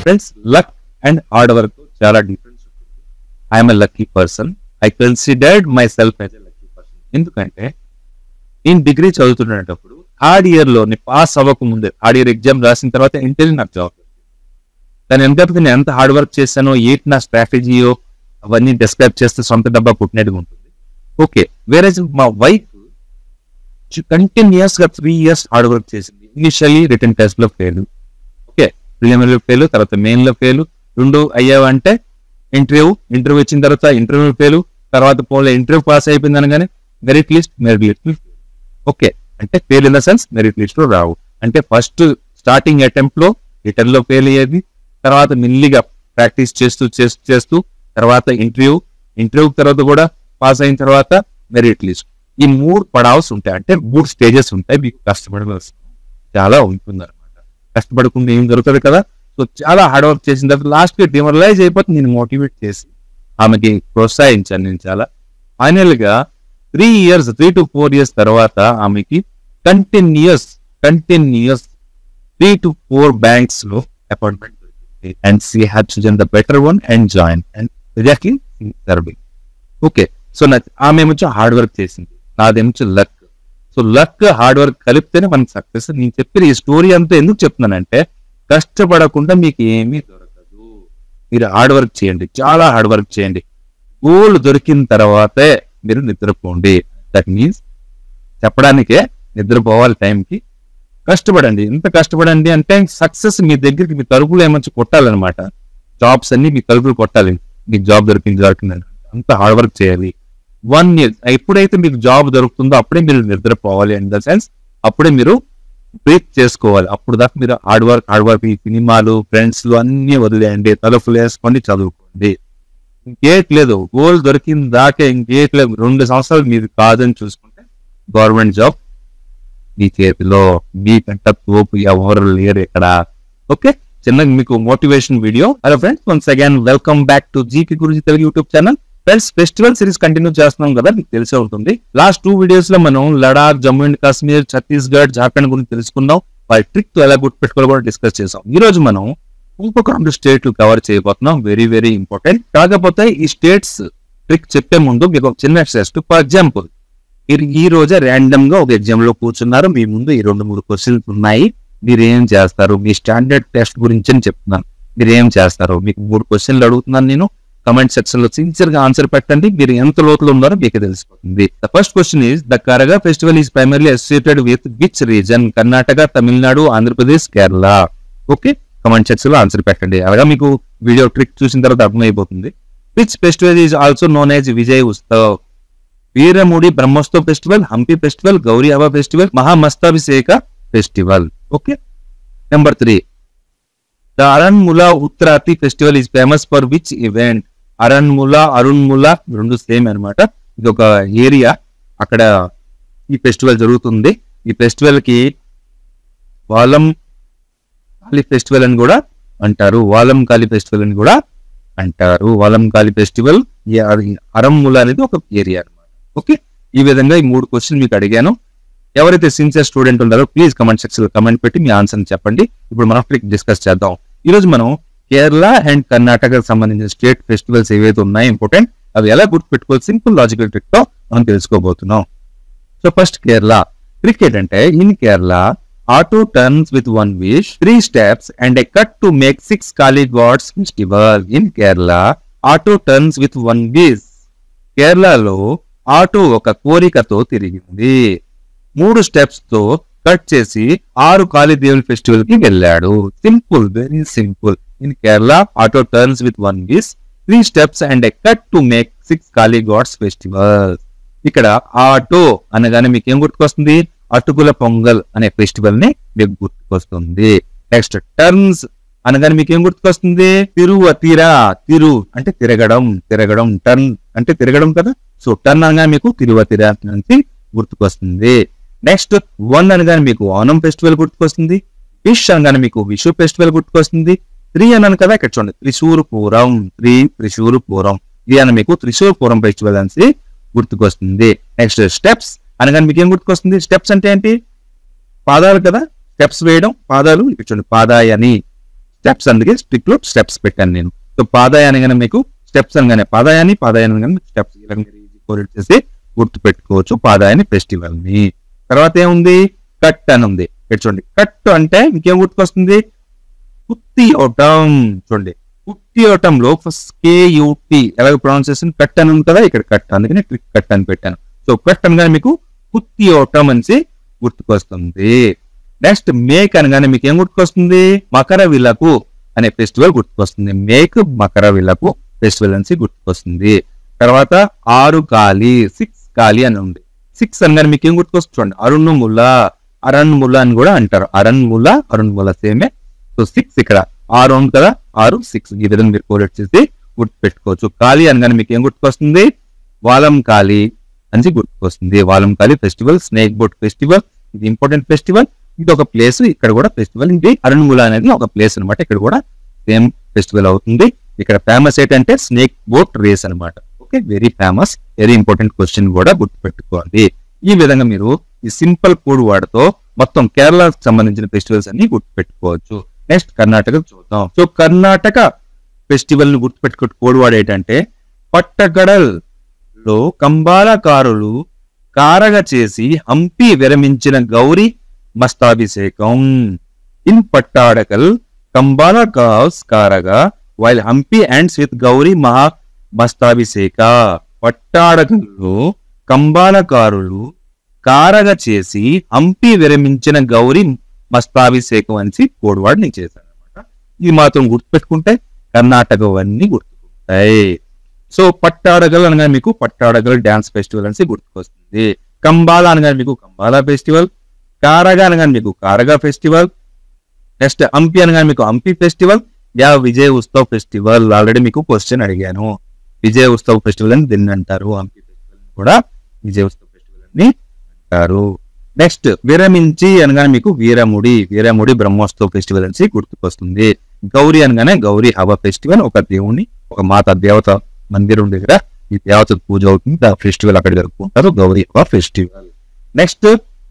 friends luck and hard work చాలా difference ఉంటుంది I'm a lucky person I considered myself as a lucky person ఎందుకంటే నేను degree చదువుతున్నప్పుడు third year లో pass అవ్వక ముందే థర్డ్ ఇయర్ ఎగ్జామ్ రాసిన తర్వాత ఇంటర్వ్యూ నాకు జాబ్ దాని వెనకాల నేను ఎంత హార్డ్ వర్క్ చేశానో ఏంటి నా స్ట్రాటజీయో అవన్నీ డిస్క్రైబ్ చేస్తే సొంత డబ్బా పుట్టినట్టుగా ఉంటుంది ఓకే వేరే మా వైఫ్ కంటిన్యూస్ గా త్రీ ఇయర్స్ హార్డ్ వర్క్ చేసింది ఇనిషియల్లీ రిటర్న్ టెస్ట్ లో ఫెయిల్ ఓకే ప్రిలిమినరీ ఫెయిల్ తర్వాత మెయిన్ లో ఫెయిల్ రెండు అయ్యావంటే ఇంటర్వ్యూ ఇంటర్వ్యూ వచ్చిన తర్వాత ఇంటర్వ్యూ ఫెయిల్ తర్వాత పోలే ఇంటర్వ్యూ పాస్ అయిపోయింది అనగానే merit list merit list okay అంటే fail in the sense merit list లో రావు అంటే ఫస్ట్ స్టార్టింగ్ అటెంప్ట్ లో రిటర్న్ లో ఫెయిల్ అయ్యేది తర్వాత మెల్లిగా ప్రాక్టీస్ చేస్తూ చేస్తూ చేస్తూ తర్వాత ఇంటర్వ్యూ ఇంటర్వ్యూ తర్వాత కూడా పాస్ అయిన తర్వాత మెరిట్ లిస్ట్ ఈ మూడు పడాల్సి ఉంటాయి అంటే మూడు స్టేజెస్ ఉంటాయి మీకు కష్టపడవలసి చాలా ఉంటుంది అనమాట కష్టపడకుండా ఏం జరుగుతుంది కదా సో చాలా హార్డ్ వర్క్ చేసిన తర్వాత లాస్ట్ కి డిమరలైజ్ అయిపోతే నేను మోటివేట్ చేసి ఆమెకి ప్రోత్సహించాను నేను చాలా ఫైనల్ గా three years three to four years తర్వాత ఆమెకి continuous continuous three to four banks లో అపాయింట్మెంట్ దొరికింది and she had chosen the better one and join and exactly serving okay so నా ఆమె ఏమొచ్చో హార్డ్ వర్క్ చేసింది నాదేమొచ్చో luck so luck hard work కలిపితేనే మనకి సక్సెస్ నేను చెప్పిన ఈ స్టోరీ అంతా ఎందుకు చెప్తున్నానంటే కష్టపడకుండా మీకు ఏమీ దొరకదు మీరు హార్డ్ వర్క్ చేయండి చాలా హార్డ్ వర్క్ చేయండి గోల్ దొరికిన తర్వాతే మీరు నిద్రపోండి దట్ మీన్స్ చెప్పడానికే నిద్రపోవాలి టైంకి కష్టపడండి ఎంత కష్టపడండి అంటే సక్సెస్ మీ దగ్గరికి మీ తలుపులు ఏమంచి కొట్టాలన్నమాట జాబ్స్ అన్ని మీ తలుపులు కొట్టాలి మీకు జాబ్ దొరికింది దొరికిందండి అంత హార్డ్ వర్క్ చేయాలి వన్ ఇయర్ ఎప్పుడైతే మీకు జాబ్ దొరుకుతుందో అప్పుడే మీరు నిద్రపోవాలి ఇన్ ద సెన్స్ అప్పుడే మీరు బ్రేక్ చేసుకోవాలి అప్పుడు దాకా మీరు హార్డ్ వర్క్ హార్డ్ వర్క్ ఈ సినిమాలు ఫ్రెండ్స్ అన్ని వదిలేయండి తలుపులు వేసుకోండి చదువుకోండి ఇంకేట్ లేదు గోల్ దొరికిన దాకే ఇంకేట్ లేదు రెండు సంవత్సరాలు మీది కాదని చూసుకుంటే గవర్నమెంట్ జాబ్ మీ చేతిలో మీకంట తోపు ఎవరు లేరు ఇక్కడ ఓకే చిన్నగా మీకు motivation video hello friends once again welcome back to GP గురించి Telugu YouTube channel friends festival series continue చేస్తున్నాం కదా మీకు తెలిసే ఉంటుంది లాస్ట్ టూ వీడియోస్ లో మనం లడాక్ జమ్మూ అండ్ కాశ్మీర్ ఛత్తీస్గఢ్ జార్ఖండ్ గురించి తెలుసుకున్నాం వారి ట్రిక్ తో ఎలా గుర్తుపెట్టుకోవాలో కూడా డిస్కస్ చేసాం ఈ రోజు మనం ఇంకొక రెండు స్టేట్లు కవర్ చేయబోతున్నాం వెరీ వెరీ ఇంపార్టెంట్ కాకపోతే ఈ స్టేట్స్ ట్రిక్ చెప్పే ముందు మీకు ఒక చిన్న టెస్ట్ ఫర్ ఎగ్జాంపుల్ మీరు ఈ రోజే ర్యాండమ్ గా ఒక ఎగ్జామ్ లో కూర్చున్నారు మీ ముందు ఈ రెండు మూడు క్వశ్చన్స్ ఉన్నాయి మీరు ఏం చేస్తారు మీ స్టాండర్డ్ టెస్ట్ గురించి అని చెప్తున్నాను మీరు ఏం చేస్తారు మీకు మూడు క్వశ్చన్లు అడుగుతున్నాను నేను కమెంట్ సెక్షన్ లో సిన్సియర్ గా ఆన్సర్ పెట్టండి మీరు ఎంత లోతులో ఉన్నారో మీకు తెలిసిపోతుంది the first question is the Karaga festival is primarily associated with which region Karnataka Tamil Nadu Andhra Pradesh Kerala okay comment section లో ఆన్సర్ పెట్టండి అలాగా మీకు వీడియో ట్రిక్ చూసిన తర్వాత అర్థమైపోతుంది which festival is also known as Vijay Utsav Veeramudi Brahmotsava festival Hampi festival Gauri Habba festival Mahamastabhisheka festival okay number three the అరణ్ముల ఉత్తరాతి festival is famous for which event Aranmula Aranmula రెండు same అన్నమాట ఇది ఒక ఏరియా అక్కడ ఈ ఫెస్టివల్ జరుగుతుంది ఈ ఫెస్టివల్ కి వాలం కాళీ ఫెస్టివల్ అని కూడా అంటారు వాలం కాళీ ఫెస్టివల్ అని కూడా అంటారు వాలం కాళీ ఫెస్టివల్ ఈ అర- అరంముల అనేది ఒక ఏరియా అన్నమాట ఓకే ఈ విధంగా ఈ మూడు క్వశ్చన్ మీకు అడిగాను ఎవరైతే సిన్సియర్ స్టూడెంట్ ఉన్నారో ప్లీజ్ కమెంట్ సెక్షన్ లో కమెంట్ పెట్టి మీ ఆన్సర్ చెప్పండి ఇప్పుడు మనం డిస్కస్ చేద్దాం ఈ రోజు మనం కేరళ అండ్ కర్ణాటకకు సంబంధించిన స్టేట్ ఫెస్టివల్స్ ఏవైతే ఉన్నాయో ఇంపార్టెంట్ అవి ఎలా గుర్తుపెట్టుకోవాలి సింపుల్ లాజికల్ ట్రిక్ తో మనం తెలుసుకోబోతున్నాం సో ఫస్ట్ కేరళ క్రికెట్ అంటే in Kerala auto turns with one wish three steps and a cut to make six Kali gods festival in Kerala auto turns with one wish కేరళలో ఆటో ఒక కోరికతో తిరిగింది మూడు స్టెప్స్ తో కట్ చేసి ఆరు కాళీదేవుల ఫెస్టివల్ కి వెళ్ళాడు simple very simple in Kerala auto turns with one wish three steps and a cut to make six Kali gods festival ఇక్కడ ఆటో అనగానే మీకు ఏం గుర్తుకొస్తుంది అటుకుల పొంగల్ అనే ఫెస్టివల్ ని మీకు గుర్తుకొస్తుంది నెక్స్ట్ టర్న్స్ అనగానే మీకు ఏం గుర్తుకొస్తుంది తిరువతిరా తిరు అంటే తిరగడం తిరగడం టర్న్ అంటే తిరగడం కదా సో టర్న్ అనగానే మీకు తిరువతిరా నుంచి గుర్తుకొస్తుంది నెక్స్ట్ వన్ అనగానే మీకు ఓనం ఫెస్టివల్ గుర్తుకొస్తుంది ఫిష్ అనగానే మీకు విషు ఫెస్టివల్ గుర్తుకొస్తుంది త్రీ అన్నాను కదా ఇక్కడ చూడండి త్రిశూర్ పూరం త్రీ త్రిశూర్ పూరం ఇది అని మీకు త్రిశూర్ పూరం ఫెస్టివల్ అని గుర్తుకొస్తుంది నెక్స్ట్ స్టెప్స్ అనగానే మీకు ఏం గుర్తుకొస్తుంది స్టెప్స్ అంటే ఏంటి పాదాలు కదా స్టెప్స్ వేయడం పాదాలు ఇక్కడ చూడండి పాదాయని స్టెప్స్ అందుకే స్టిక్ లో స్టెప్స్ పెట్టాను నేను సో పాదాయ అనగానే మీకు స్టెప్స్ అనగానే పాదాయాన్ని పాదాయాన్ని అనగానే స్టెప్స్ ఇలా మీరు ఈజీ కోరిట్ చేసి గుర్తు పెట్టుకోవచ్చు పాదాయాన్ని ఫెస్టివల్ ని తర్వాత ఏముంది కట్ అని ఉంది ఇక్కడ చూడండి కట్ అంటే ఇంకేం గుర్తుకొస్తుంది కుత్తి ఓటం చూడండి కుత్తి ఓటంలో ఫస్ట్ కేయుటి ఎలాగ ప్రొనౌన్సియేషన్ కట్ అని ఉంది కదా ఇక్కడ కట్ అందుకని క్విక్ కట్ అని పెట్టాను సో కట్ అనగానే మీకు కుత్తి ఓటం అనేసి గుర్తుకొస్తుంది నెక్స్ట్ మేక్ అనగానే మీకు ఏం గుర్తుకొస్తుంది మకర విలకు అనే ఫెస్టివల్ గుర్తుకొస్తుంది మేక్ మకర విలకు ఫెస్టివల్ అనేసి గుర్తుకొస్తుంది తర్వాత ఆరు కాలి సిక్స్ కాలి అని ఉంది సిక్స్ అనగానే మీకు ఏం గుర్తుకొస్తుంది చూడండి అరుణ్ముల అరణ్ముల అని కూడా అంటారు అరణ్ముల అరుణ్ముల సేమే సో సిక్స్ ఇక్కడ ఆరు ఉంది కదా ఆరు సిక్స్ ఈ విధంగా మీరు కోరేట్ చేసి గుర్తు పెట్టుకోవచ్చు కాళీ అనగానే మీకు ఏం గుర్తుకొస్తుంది వాలం కాళీ అని గుర్తుకొస్తుంది Vallam Kali festival snake boat festival ఇది ఇంపార్టెంట్ ఫెస్టివల్ ఇది ఒక ప్లేస్ ఇక్కడ కూడా ఫెస్టివల్ ఇది అరుణ్ముల అనేది ఒక ప్లేస్ అన్నమాట ఇక్కడ కూడా సేమ్ ఫెస్టివల్ అవుతుంది ఇక్కడ ఫేమస్ ఏంటంటే స్నేక్ బోట్ రేస్ అన్నమాట okay very famous very important question కూడా గుర్తుపెట్టుకోవాలి ఈ విధంగా మీరు ఈ సింపుల్ కోడ్ వాడుతో మొత్తం కేరళకు సంబంధించిన ఫెస్టివల్స్ అన్ని గుర్తుపెట్టుకోవచ్చు నెక్స్ట్ కర్ణాటక చూద్దాం సో కర్ణాటక ఫెస్టివల్ ని గుర్తుపెట్టుకో కోడ్ వాడు ఏంటంటే పట్టగడల్ లో కంబాలకారులు కారగ చేసి హంపి విరమించిన గౌరీ మస్తాభిషేకం ఇన్ పట్టాడకల్ కంబాలకాస్ కారగా వైల్ హంపి అండ్స్ విత్ గౌరీ మహా మస్తాభిషేక పట్టాడకల్లో కంబాలకారులు కారగ చేసి హంపి విరమించిన గౌరీ మస్తాభిషేకం అని కోడ్వాడు నేను చేశాను అనమాట ఇది మాత్రం గుర్తుపెట్టుకుంటే కర్ణాటక అవన్నీ గుర్తుకుంటాయి సో పట్టాడగల్ అనగా మీకు పట్టాడగల్ డాన్స్ ఫెస్టివల్ అని గుర్తుకొస్తుంది కంబాల అనగా మీకు కంబాలా ఫెస్టివల్ కారగా అనగా మీకు కారగా ఫెస్టివల్ నెక్స్ట్ హంపి అనగా మీకు హంపి ఫెస్టివల్ యా విజయ్ ఉత్సవ్ ఫెస్టివల్ ఆల్రెడీ మీకు క్వశ్చన్ అడిగాను విజయ్ ఉత్సవ్ ఫెస్టివల్ అని దీన్ని అంటారు హంపి ఫెస్టివల్ కూడా విజయ్ ఉత్సవ్ ఫెస్టివల్ అని అంటారు నెక్స్ట్ విరమించి అనగానే మీకు వీరముడి వీరముడి బ్రహ్మోత్సవ ఫెస్టివల్ అని గుర్తుకొస్తుంది గౌరీ అనగానే గౌరీ హవ ఫెస్టివల్ ఒక దేవుని ఒక మాత దేవత మందిరం దగ్గర ఈ దేవత పూజ అవుతుంది ఆ ఫెస్టివల్ అక్కడ జరుపుకుంటారు గౌరీ హవ ఫెస్టివల్ నెక్స్ట్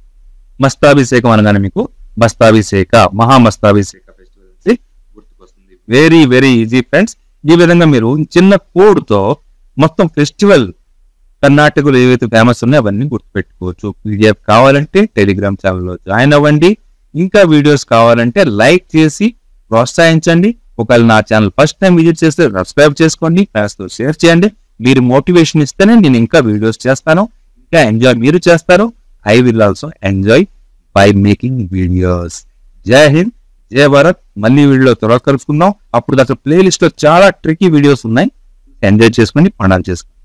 మస్తాభిషేకం అనగానే మీకు మస్తాభిషేక మహామస్తాభిషేక ఫెస్టివల్ అని గుర్తుకొస్తుంది వెరీ వెరీ ఈజీ ఫ్రెండ్స్ ఈ విధంగా మీరు చిన్న కోడ్ తో మొత్తం ఫెస్టివల్ కర్ణాటకలో ఏవైతే ఫేమస్ ఉన్నాయో అవన్నీ గుర్తుపెట్టుకోవచ్చు పీడిఎఫ్ కావాలంటే టెలిగ్రామ్ ఛానల్లో జాయిన్ అవ్వండి ఇంకా వీడియోస్ కావాలంటే లైక్ చేసి ప్రోత్సహించండి ఒకవేళ నా ఛానల్ ఫస్ట్ టైం విజిట్ చేస్తే సబ్స్క్రైబ్ చేసుకోండి ఫ్రెండ్స్ తో షేర్ చేయండి మీరు మోటివేషన్ ఇస్తేనే నేను ఇంకా వీడియోస్ చేస్తాను ఇంకా ఎంజాయ్ మీరు చేస్తారు I will also enjoy by making videos జై హింద్ జై భారత్ మళ్ళీ వీడియో త్వరగా కలుసుకుందాం అప్పుడు దాకా ప్లేలిస్ట్ లో చాలా ట్రికీ వీడియోస్ ఉన్నాయి ఎంజాయ్ చేసుకొని పండాలు చేసుకోండి